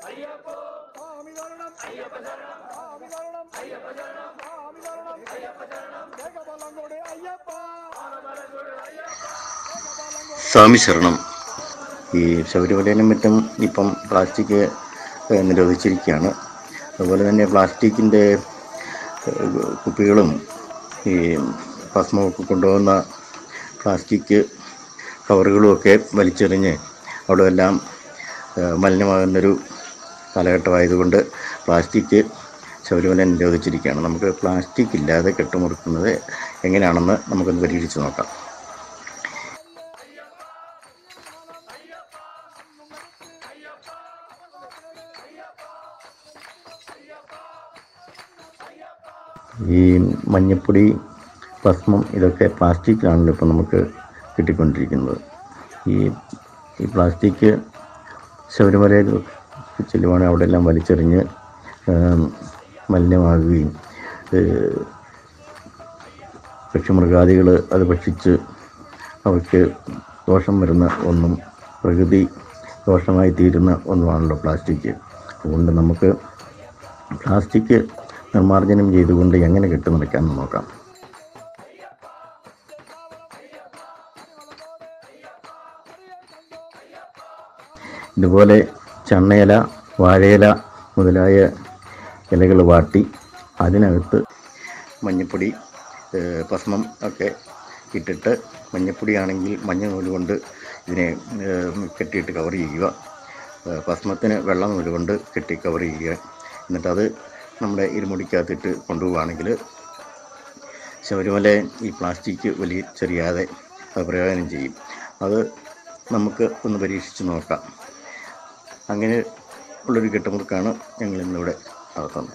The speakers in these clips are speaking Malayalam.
സ്വാമി ശരണം സ്വാമി ശരണം സ്വാമി ശരണം വേഗബലം കൊട് അയ്യപ്പ സ്വാമി ശരണം ഈ ശബരിമലയിലും മറ്റും ഇപ്പം പ്ലാസ്റ്റിക് ഏഹ്, നിരോധിച്ചിരിക്കുകയാണ് അതുപോലെ തന്നെ പ്ലാസ്റ്റിക്കിൻ്റെ ഏഹ്, കുപ്പികളും ഈ ഭസ്മമൊക്കെ കൊണ്ടുപോകുന്ന പ്ലാസ്റ്റിക് കവറുകളുമൊക്കെ വലിച്ചെറിഞ്ഞ് അവിടെ എല്ലാം ഏഹ്, മലിനമാകുന്നൊരു കാലഘട്ടമായതുകൊണ്ട് പ്ലാസ്റ്റിക് ശബരിമല നിരോധിച്ചിരിക്കുകയാണ് നമുക്ക് പ്ലാസ്റ്റിക് ഇല്ലാതെ കെട്ടുമുറുക്കുന്നത് എങ്ങനെയാണെന്ന് നമുക്കൊന്ന് പരീക്ഷിച്ച് നോക്കാം ഈ മഞ്ഞപ്പൊടി ഭസ്മം ഇതൊക്കെ പ്ലാസ്റ്റിക്കിലാണല്ലോ ഇപ്പോൾ നമുക്ക് കിട്ടിക്കൊണ്ടിരിക്കുന്നത് ഈ ഈ പ്ലാസ്റ്റിക് ശബരിമലയിൽ ചെല്ലുവാണെങ്കിൽ അവിടെ എല്ലാം വലിച്ചെറിഞ്ഞ് ഏം, മലിനമാകുകയും ഏഹ്, പക്ഷിമൃഗാദികൾ അത് ഭക്ഷിച്ച് അവയ്ക്ക് ദോഷം വരുന്ന ഒന്നും പ്രകൃതി ദോഷമായി തീരുന്ന ഒന്നുമാണല്ലോ പ്ലാസ്റ്റിക് അതുകൊണ്ട് നമുക്ക് പ്ലാസ്റ്റിക് നിർമ്മാർജ്ജനം ചെയ്തുകൊണ്ട് എങ്ങനെ കെട്ടുനിറയ്ക്കാമെന്ന് നോക്കാം ഇതുപോലെ ചണ്ണയില വാഴയില മുതലായ ഇലകൾ വാട്ടി അതിനകത്ത് മഞ്ഞപ്പൊടി ഏഹ്, ഭസ്മം ഒക്കെ ഇട്ടിട്ട് മഞ്ഞപ്പൊടിയാണെങ്കിൽ മഞ്ഞ നൂല് കൊണ്ട് ഇതിനെ ഏഹ്, കെട്ടിയിട്ട് കവർ ചെയ്യുക ഏഹ്, ഭസ്മത്തിന് വെള്ള നൂല് കൊണ്ട് കെട്ടി കവർ ചെയ്യുക എന്നിട്ടത് നമ്മുടെ ഇരുമുടിക്കകത്തിട്ട് കൊണ്ടുപോവുകയാണെങ്കിൽ ശബരിമല ഈ പ്ലാസ്റ്റിക് വലിച്ചെറിയാതെ അത് പ്രയോജനം ചെയ്യും അത് നമുക്ക് ഒന്ന് പരീക്ഷിച്ച് നോക്കാം അങ്ങനെ ഉള്ളൊരു കെട്ടുമുറുക്കാണ് ഞങ്ങൾ ഇന്നിവിടെ നടത്തുന്നത്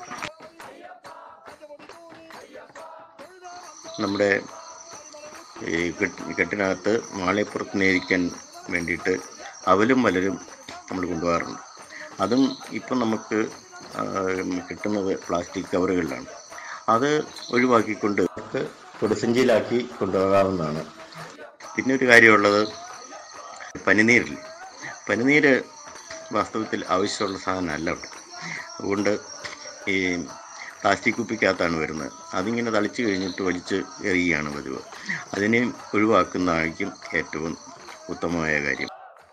നമ്മുടെ ഈ കെട്ട് കെട്ടിനകത്ത് മാളിയപ്പുറത്ത് നേരിക്കാൻ വേണ്ടിയിട്ട് അവലും മലരും നമ്മൾ കൊണ്ടുപോകാറുണ്ട് അതും ഇപ്പം നമുക്ക് ആ, കിട്ടുന്നത് പ്ലാസ്റ്റിക് കവറുകളിലാണ് അത് ഒഴിവാക്കിക്കൊണ്ട് നമുക്ക് കൊടുസഞ്ചിയിലാക്കി കൊണ്ടുപോകാവുന്നതാണ് പിന്നെ ഒരു കാര്യമുള്ളത് പനിനീരിൽ പനിനീര് വാസ്തവത്തിൽ ആവശ്യമുള്ള സാധനമല്ല അവിടെ അതുകൊണ്ട് ഈ പ്ലാസ്റ്റിക് കുപ്പിക്കകത്താണ് വരുന്നത് അതിങ്ങനെ തളിച്ച് കഴിഞ്ഞിട്ട് വലിച്ച് എറിയുകയാണ് പതിവ് അതിനെ ഒഴിവാക്കുന്നതായിരിക്കും ഏറ്റവും ഉത്തമമായ കാര്യം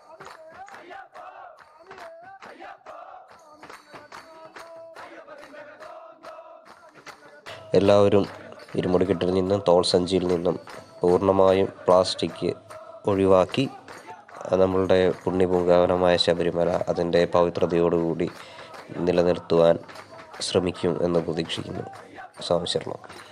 എല്ലാവരും ഇരുമുടിക്കെട്ടിൽ നിന്നും തോൾ സഞ്ചിയിൽ നിന്നും പൂർണ്ണമായും പ്ലാസ്റ്റിക് ഒഴിവാക്കി നമ്മളുടെ പുണ്യപൂങ്കാവനമായ ശബരിമല അതിൻ്റെ പവിത്രതയോടുകൂടി നിലനിർത്തുവാൻ ശ്രമിക്കും എന്ന് പ്രതീക്ഷിക്കുന്നു സ്വാമി ശരണം